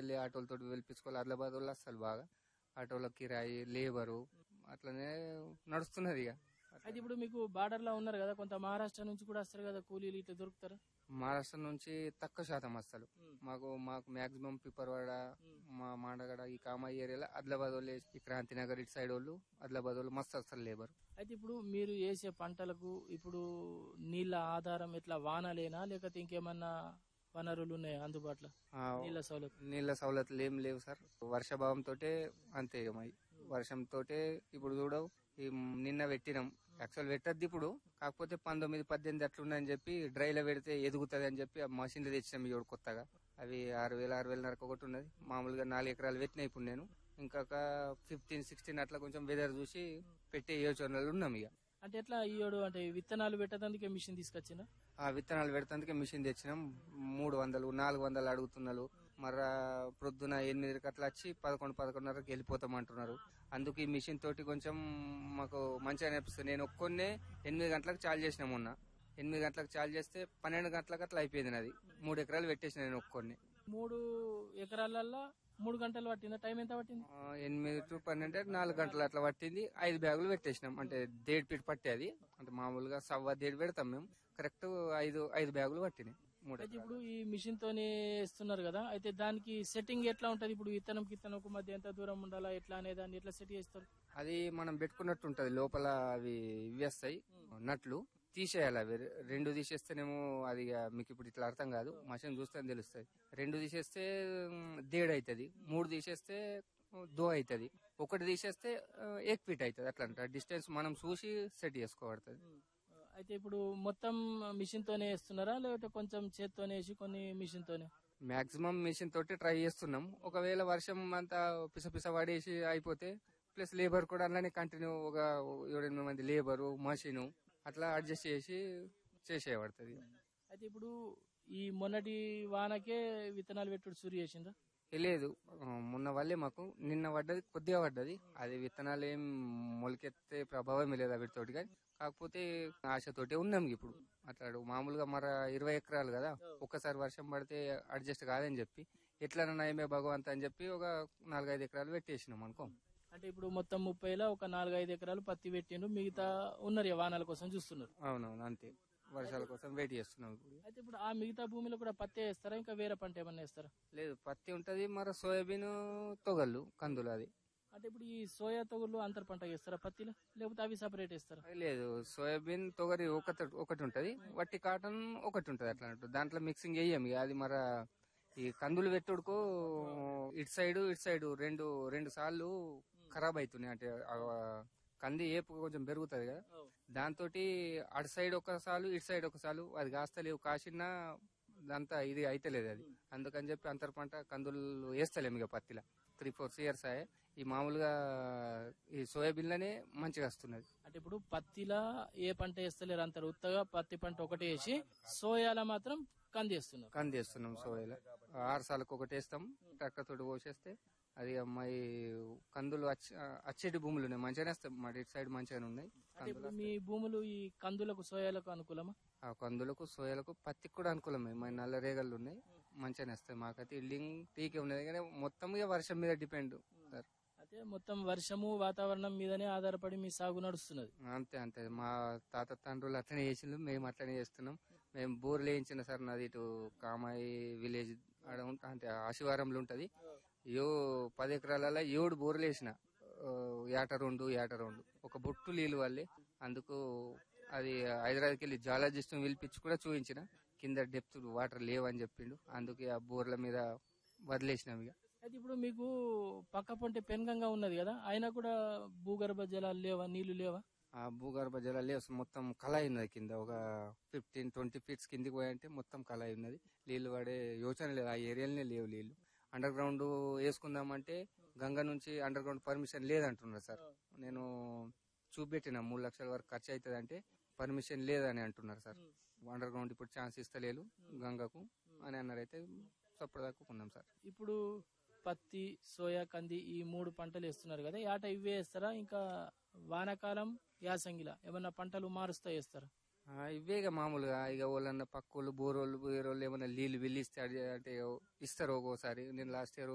వెళ్ళి ఆటోలతో పిలిపించుకోవాలి ఆదిలాబాద్ వాళ్ళు అసలు బాగా ఆటోల కిరాయి లేబరు అట్లనే నడుస్తున్నది ఇక అయితే ఇప్పుడు మీకు బార్డర్ లో ఉన్నారు కదా కొంత మహారాష్ట్ర నుంచి కూడా వస్తారు కదా కూలీలు ఇట్లా దొరుకుతారు మహారాష్ట్ర నుంచి తక్కువ శాతం వస్తారు మాకు మాకు మాక్సిమం పిప్పర్వాడ మా మాండగడ ఈ కామాయి ఏరియాలో ఆదిలాబాద్ వాళ్ళు ఈ క్రాంతినగర్ ఇటు సైడ్ వాళ్ళు ఆదిలాబాద్ వాళ్ళు మస్తు వస్తారు లేబర్ అయితే ఇప్పుడు మీరు వేసే పంటలకు ఇప్పుడు నీళ్ళ ఆధారం ఎట్లా వానలేనా లేకపోతే ఇంకేమన్నా వనరులు ఉన్నాయా అందుబాటులో నీళ్ళ సౌలభ్యం నీళ్ళ సౌలతులు ఏం లేవు సార్ వర్షాభావం తోటే అంతే ఇక మాయి వర్షంతో ఇప్పుడు చూడవు ఈ నిన్న పెట్టినాం యాక్చువల్ పెట్టద్దు ఇప్పుడు కాకపోతే పంతొమ్మిది పద్దెనిమిది అట్లున్నాయని చెప్పి డ్రైలో పెడితే ఎదుగుతుంది అని చెప్పి ఆ మషిన్లు తెచ్చినాం ఇప్పుడు కొత్తగా అవి ఆరు వేల ఆరు వేల నరకు ఒకటి ఉన్నది మామూలుగా నాలుగు ఎకరాలు పెట్టినా ఇప్పుడు నేను ఇంకొక ఫిఫ్టీన్ సిక్స్టీన్ అట్లా కొంచెం వెదర్ చూసి పెట్టే యోచనలు ఉన్నాం ఇక అంటే ఎట్లా ఈ ఏడు అంటే విత్తనాలు పెట్టడానికి మిషన్ తీసుకొచ్చిందా ఆ విత్తనాలు పెడతానికి మిషన్ తెచ్చినాం మూడు వందలు నాలుగు వందలు అడుగుతున్నారు మర్రా ప్రొద్దున ఎనిమిదికి అట్లా వచ్చి పదకొండు పదకొండున్నరకి వెళ్ళిపోతామంటున్నారు అందుకు ఈ మిషన్ తోటి కొంచెం మాకు మంచిగా అనిపిస్తుంది నేను ఒక్కొన్నే ఎనిమిది గంటలకు చాలు చేసిన మొన్న ఎనిమిది గంటలకు చాలు చేస్తే పన్నెండు గంటలకు అట్లా అయిపోయింది నాది మూడు ఎకరాలు పెట్టేసిన నేను ఒక్కొన్ని మూడు ఎకరాలల్లో మూడు గంటలు పట్టిందా టైం ఎంత పట్టింది ఆ, ఎనిమిది టు పన్నెండు అంటే నాలుగు గంటలు అట్లా పట్టింది ఐదు బ్యాగులు పెట్టేసినాం అంటే దేడ్ పీట పట్టేది అంటే మామూలుగా సవ్వ దేడి పెడతాం మేము కరెక్ట్ ఐదు ఐదు బ్యాగులు పట్టినాయి మూడు అయితే ఇప్పుడు ఈ మిషన్ తోనే వేస్తున్నారు కదా అయితే దానికి సెట్టింగ్ ఎట్లా ఉంటది ఇప్పుడు విత్తనం కిత్తనంకు మధ్య ఎంత దూరం ఉండాలా ఎట్లా అనే దాన్ని ఎట్లా సెట్ చేస్తారు అది మనం పెట్టుకున్నట్టు ఉంటది లోపల అవి ఇవేస్తాయి నట్లు తీసేయాలి అవి రెండు తీసేస్తేనేమో అది ఇక మీకు ఇప్పుడు ఇట్లా అర్థం కాదు మషన్ చూస్తే తెలుస్తుంది రెండు తీసేస్తే మ్, దేడు అవుతుంది మూడు తీసేస్తే దో అవుతుంది ఒకటి తీసేస్తే ఎక్ ఫీట్ అవుతుంది అట్లా అంట డిస్టెన్స్ మనం చూసి సెట్ చేసుకోబడుతుంది అయితే ఇప్పుడు మొత్తం మిషన్ తోనే వేస్తున్నారా లేకపోతే కొంచెం చేత్తోనే వేసి కొన్ని మిషన్ తోనే మాక్సిమం మిషన్ తోటి ట్రై చేస్తున్నాం ఒకవేళ వర్షం అంతా పిస పిస పడేసి అయిపోతే ప్లస్ లేబర్ కూడా అలానే కంటిన్యూ ఒక ఏడెనిమిది మంది లేబరు మషిను అట్లా అడ్జస్ట్ చేసి చేసేయబడుతుంది అయితే ఇప్పుడు ఈ మొన్నటి వానకే విత్తనాలు పెట్టుడు సురి చేసిందా ఏ లేదు ఆ, మొన్న వల్లే మాకు నిన్న పడ్డది కొద్దిగా పడ్డది అది విత్తనాలు ఏం మొలకెత్తే ప్రభావం లేదు వీటితోటి కానీ కాకపోతే ఆశతోటే ఉన్నాం ఇప్పుడు అట్లాడు మామూలుగా మన ఇరవై ఎకరాలు కదా ఒక్కసారి వర్షం పడితే అడ్జస్ట్ కాదని చెప్పి ఎట్లనన్నా నయమే భగవంత్ అని చెప్పి ఒక నాలుగైదు ఎకరాలు పెట్టేసినాం అనుకో అంటే ఇప్పుడు మొత్తం ముప్పైలో ఒక నాలుగు ఐదు ఎకరాలు పత్తి పెట్టిండ్రు మిగతా ఉన్నారు ఇక వానాల కోసం చూస్తున్నారు అవునవును అంతే వర్షాల కోసం వెయిట్ చేస్తున్నాం ఇప్పుడు అయితే ఇప్పుడు ఆ మిగతా భూమిలో కూడా పత్తి వేస్తారా ఇంకా వేరే పంట ఏమన్నా వేస్తారా లేదు పత్తి ఉంటది మరి సోయాబీన్ తొగళ్ళు కందులు అది అంటే ఇప్పుడు ఈ సోయా తొగులు అంతర పంట వేస్తారా పత్తిలో లేకపోతే అవి సపరేట్ వేస్తారా అది లేదు సోయాబీన్ తొగరి ఒకటి ఒకటి ఉంటది వట్టి కాటన్ ఒకటి ఉంటది అట్లా అన్నట్టు దాంట్లో మిక్సింగ్ వేయం ఇక అది మరి ఈ కందులు పెట్టుడుకు ఇటు సైడ్ ఇటు సైడ్ రెండు రెండు సార్లు ఖరాబ్ అవుతున్నాయి అంటే ఆ కంది ఏపు కొంచెం పెరుగుతుంది కదా దాంతో అటు సైడ్ ఒకసారి ఇటు సైడ్ ఒకసారి అది కాస్తలేవు కాసినా అంతా ఇది అయితలేదు అది అందుకని చెప్పి అంతర పంట కందులు వేస్తలేము ఇక పత్తిలో త్రీ ఫోర్ ఇయర్స్ అయ్యే ఈ మామూలుగా ఈ సోయాబీన్ లోనే మంచిగా వస్తున్నది అంటే ఇప్పుడు పత్తిలా ఏ పంట వేస్తలేరు అంటారు ఉత్తగా పత్తి పంట ఒకటి వేసి సోయాల మాత్రం కంది వేస్తున్నారు కంది వేస్తున్నాం సోయాలో ఆరు సార్లకు ఒకటి వేస్తాం ట్రాక్టర్ తోటి పోసేస్తే అది అమ్మాయి కందులు అచ్చ- అచ్చేటి భూములు ఉన్నాయి మంచిగానే వస్తాయి మా ఇటు సైడ్ మంచిగానే ఉన్నాయి అంటే ఇప్పుడు మీ భూములు ఈ కందులకు సోయాలకు అనుకూలమా ఆ కందులకు సోయాలకు పత్తికి కూడా అనుకూలమే మా నల్ల రేగళ్ళు ఉన్నాయి మంచిగానే వస్తాయి మాకైతే ఇల్లింగ్ టీకే ఉన్నది కానీ మొత్తం ఇక వర్షం మీద డిపెండ్ సార్ అయితే మొత్తం వర్షము వాతావరణం మీదనే ఆధారపడి మీ సాగు నడుస్తున్నది అంతే అంతే మా తాత తండ్రులు అట్లనే చేసిండ్రు మేము అట్లనే చేస్తున్నాం మేము బోర్లు వేయించిన సార్ నాది ఇటు కామాయి విలేజ్ ఆడ ఉంట- అంటే ఆశివారంలో ఉంటది యో పది ఎకరాలలో ఏడు బోర్లు వేసిన ఆ, ఏట రెండు ఏట రెండు ఒక బొట్టు నీళ్ళు వల్లే అందుకు అది హైదరాబాద్కి వెళ్ళి జాలజిస్ట్ పిలిపించి కూడా చూపించిన కింద డెప్త్ వాటర్ లేవని చెప్పిండు అందుకే ఆ బోర్ల మీద వదిలేసినాం ఇక అయితే ఇప్పుడు మీకు పక్క పొంటే పెనగంగా ఉన్నది కదా అయినా కూడా భూగర్భ జలాలు లేవా నీళ్లు లేవా ఆ భూగర్భ జలాలు లేవు. మొత్తం కళాయి ఉన్నది కింద ఒక ఫిఫ్టీన్ ట్వంటీ ఫీట్స్ కిందికి పోయంటే మొత్తం కళాయి ఉన్నది నీళ్లు పడే యోచన లేదు ఆ ఏరియాలోనే లేవు నీళ్లు అండర్ గ్రౌండ్ వేసుకుందామంటే గంగ నుంచి అండర్ గ్రౌండ్ పర్మిషన్ లేదంటున్నారు సార్ నేను చూపెట్టిన మూడు లక్షల వరకు ఖర్చు అవుతుంది అంటే పర్మిషన్ లేదని అంటున్నారు సార్ అండర్ గ్రౌండ్ ఇప్పుడు ఛాన్స్ ఇస్తలేదు గంగకు అని అన్నారు అయితే సప్పుడు ఉన్నాం సార్ ఇప్పుడు పత్తి సోయా కంది ఈ మూడు పంటలు వేస్తున్నారు కదా ఈ ఆట ఇవే వేస్తారా ఇంకా వానాకాలం యాసంగిలా ఏమన్నా పంటలు మారుస్తా వేస్తారా ఆ, ఇవే ఇక మామూలుగా ఇక వాళ్ళన్న పక్కోళ్ళు బోరోళ్ళు బోరోళ్ళు ఏమైనా నీళ్ళు వెళ్ళిస్తే అంటే ఇస్తారు ఒక్కోసారి నేను లాస్ట్ ఇయర్